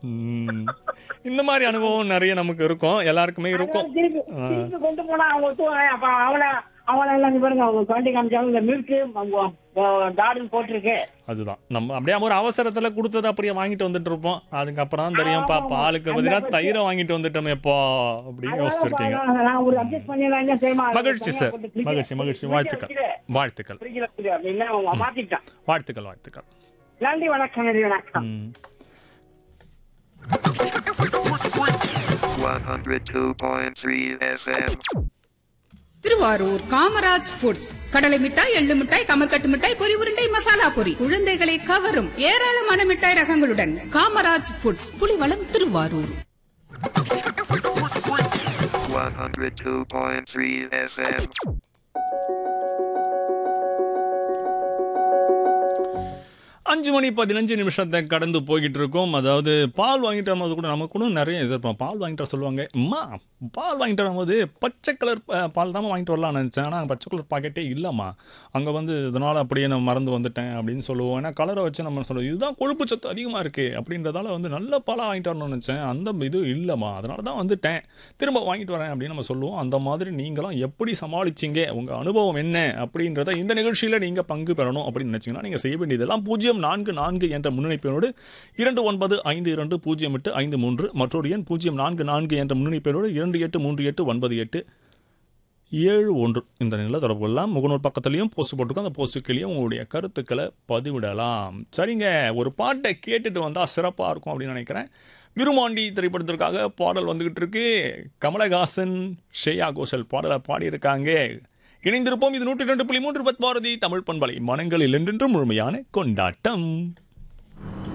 ம். இந்த மாதிரி அனுபவம் நிறைய நமக்கு இருக்கும் எல்லாருக்குமே இருக்கும் அதனால திருப்பி திருப்பி கொண்டு போனா அவங்க தூங்க அப்ப அவளை அவளை எல்லாம் இங்க பாருங்க அவங்க குழந்தை காமிச்சாங்க இந்த மில்க் டார்டன் போட்டிருக்கு அதுதான் நம்ம அப்படியே ஒரு அவசரத்துல கொடுத்தது அப்படியே வாங்கிட்டு வந்துட்டு இருப்போம் அதுக்கப்புறம் தான் தெரியும் பா ஆமா, ஆமா. பாலுக்கு அந்த பதிலாக பட்சம். தயிரை வாங்கிட்டு வந்துட்டோமே எப்போ அப்படின்னு அதனால யோசிச்சிருக்கீங்க நான் நான் ஒரு அட்ஜஸ்ட் பண்ணி நான் என்ன செய்யமா மகிழ்ச்சி சார் மகிழ்ச்சி மகிழ்ச்சி வாழ்த்துக்கள் வாழ்த்துக்கள் ஃப்ரிட்ஜில் வச்சுரு அப்படின்னா அவங்க மாத்திட்டான் வாழ்த்துக்கள் வாழ்த்துக்கள் நன்றி வணக்கம் நன்றி வணக்கம் ம். 102.3 FM. திருவாரூர் காமராஜ் ஃபுட்ஸ் கடலை மிட்டாய் எள்ளு மிட்டாய் கமர்கட்டு மிட்டாய் பொரி உருண்டை மசாலா பொரி குழந்தைகளை கவரும் ஏராளமான மிட்டாய் ரகங்களுடன் காமராஜ் ஃபுட்ஸ் புலிவளம் திருவாரூர் 102.3 FM. அஞ்சு மணி பதினஞ்சு நிமிஷத்தை கடந்து போய்கிட்டு இருக்கோம் அதாவது பால் வாங்கிட்டு வரும்போது கூட நமக்கு கூட நிறைய எதிர்ப்போம் பால் வாங்கிட்டு வர சொல்லுவாங்க அம்மா பால் வாங்கிட்டு வரும்போது பச்சை கலர் ப- பால் தான் வாங்கிட்டு வரலாம்னு நினச்சேன் ஆனால் பச்சை கலர் பாக்கெட்டே இல்லைம்மா அங்கே வந்து இதனால் அப்படியே நான் மறந்து வந்துட்டேன் அப்படின்னு சொல்லுவோம் ஏன்னா கலரை வச்சு நம்ம சொல்லுவோம் இதுதான் கொழுப்பு சத்து அதிகமாக இருக்குது அப்படின்றதால வந்து நல்ல பாலாக வாங்கிட்டு வரணும்னு நினச்சேன் அந்த இது இல்லைம்மா அதனால தான் வந்துட்டேன் திரும்ப வாங்கிட்டு வரேன் அப்படின்னு நம்ம சொல்லுவோம் அந்த மாதிரி நீங்களும் எப்படி சமாளிச்சீங்க உங்கள் அனுபவம் என்ன அப்படின்றத இந்த நிகழ்ச்சியில் நீங்கள் பங்கு பெறணும் அப்படின்னு நினச்சிங்கன்னா நீங்கள் செய்ய வேண்டியதெல்லாம் பூஜ்ஜியம் நான்கு நான்கு என்ற முன்னிணைப்பினோடு இரண்டு ஒன்பது ஐந்து இரண்டு பூஜ்ஜியம் எட்டு ஐந்து மூன்று மற்றொரு எண் பூஜ்ஜியம் நான்கு நான்கு என்ற முன்னிணைப்பினோடு இரண்டு எட்டு மூன்று எட்டு ஒன்பது எட்டு ஏழு ஒன்று இந்த நிலையில் தொடர்பு கொள்ளலாம் முகநூல் பக்கத்துலையும் போஸ்ட் போட்டிருக்கோம் அந்த போஸ்ட்டுக்களையும் உங்களுடைய கருத்துக்களை பதிவிடலாம் சரிங்க ஒரு பாட்டை கேட்டுட்டு வந்தால் சிறப்பாக இருக்கும் அப்படின்னு நினைக்கிறேன் விருமாண்டி திரைப்படத்திற்காக பாடல் வந்துகிட்டு இருக்கு கமலஹாசன் ஸ்ரேயா கோஷல் பாடலை பாடியிருக்காங்க இணைந்திருப்போம் இது நூற்றி ரெண்டு புள்ளி மூன்று பத் பாரதி தமிழ் பண்பலை மனங்களில் என்றென்றும் முழுமையான கொண்டாட்டம்